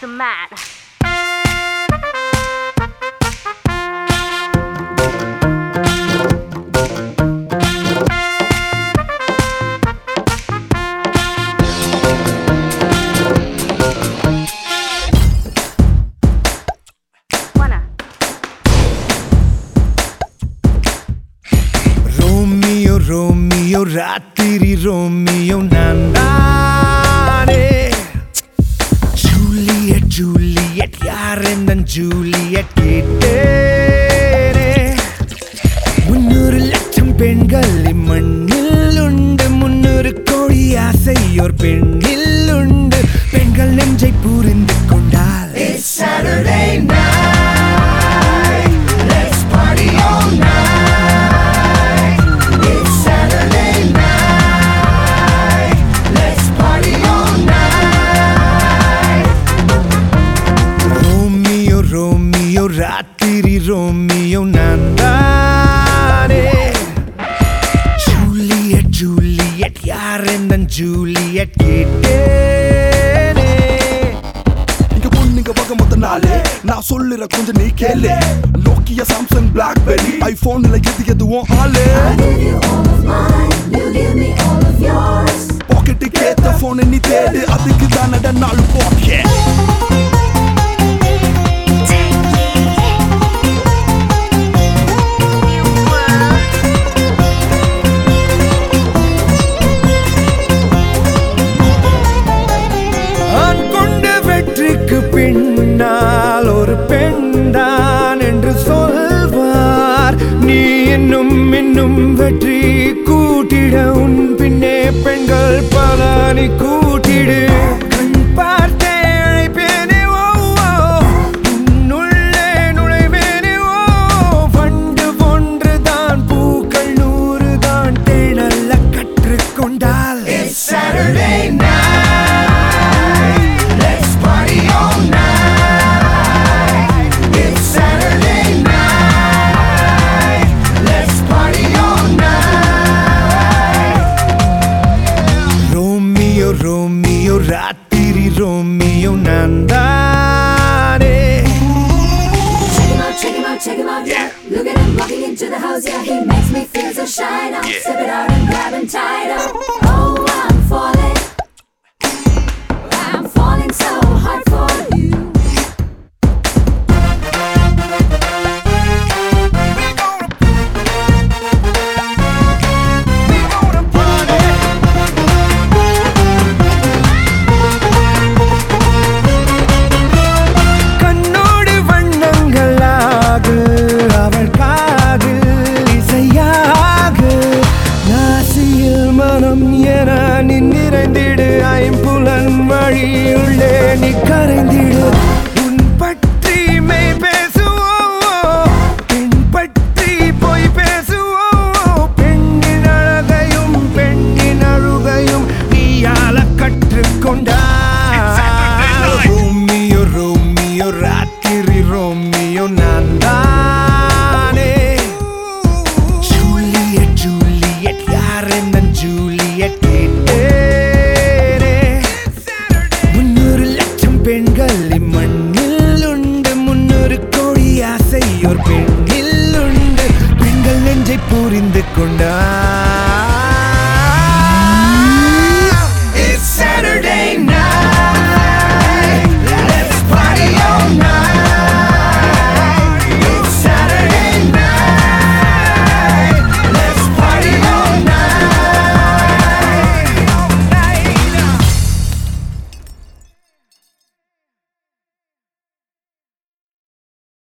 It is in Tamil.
makes him mad. Wanna. Romeo Romeo ராத்திரி ரோமியோ நான் தானே ஜூலியட் ஜூலியட் யார் எந்த ஜூலியட் கேட்டேனே முன்னூறு லட்சம் பெண்கள் இம்மண்ணில் உண்டு முன்னூறு கோடி ஆசையோர் பெண்ணில் உண்டு பெண்கள் நெஞ்சை புரிந்து கொண்டால் It's Saturday night Let's party all night It's Saturday night Let's party all night Romeo Romeo ராத்திரி ரோமியோ நான் தானே ஜூலியட் ஜூலியட் யார் எந்த ஜூலியட் கேட்டேனே இங்க பொண்ணுங்க வகை மொத்த நாளே நான் சொல்லுற கொஞ்சம் நீ கேளு நோக்கியா சாம்சங் பிளாக்பெரி ஐபோன்ல எது எதுவும் ஆளு give you all of mine, you give me all of yours. பாக்கெட்டுக்கு ஏத்த போன் நீ தேடு அதுக்கு தானட நாலு பாக்கெட் ஆண் கொண்ட வெற்றிக்கு பின்னால் ஒரு பெண்தான் என்று சொல்வார் நீ இன்னும் இன்னும் வெற்றி கூட்டிட உன் பின்னே பெண்கள் பல நீ கூட்டிடு கண் பார்த்தே அழைப்பேனே ஓ ஓ. உன்னுள்ளே நுழைவேனே ஓ வண்டு ஒன்றுதான் பூக்கள் நூறுதான் தேனல்ல கற்றுக்கொண்டால் Saturday night Let's party all night It's Saturday night Let's party all night Romeo Romeo ராத்திரி ரோமியோ நான் தானே Check him out, check him out, check him out. Yeah. Look at him walking into the house. Yeah, he makes me feel so shy now. Step it out and grab him tight up. Oh, I'm falling. I'm falling so hard for you. கண்ணோடு வண்ணங்களாகு அவள் காதில் இசையாக நாசியில் மனம் என நீ நிறைந்திடு ஐம்புலன் வழியுள்ளே நீ கரைந்திடு உன் பற்றி மெய் பேசுவோம் பெண் பற்றி பொய் பேசுவோம் பெண்ணின் அழகையும் பெண்ணின் அழுகையும் நீயால கற்றுக்கொண்டார் ரோமியோ ரோமியோ ராத்திரி ரோமியோ நான் தானே ஜூலியட் ஜூலியட் யார் என்ன ஜூலியட் கேட்டேனே முன்னூறு லட்சம் பெண்கள் இம்மண்ணில் உண்டு முன்னூறு கோடி ஆசையோர் பெண்ணில் உண்டு பெண்கள் நெஞ்சை புரிந்து கொண்டார்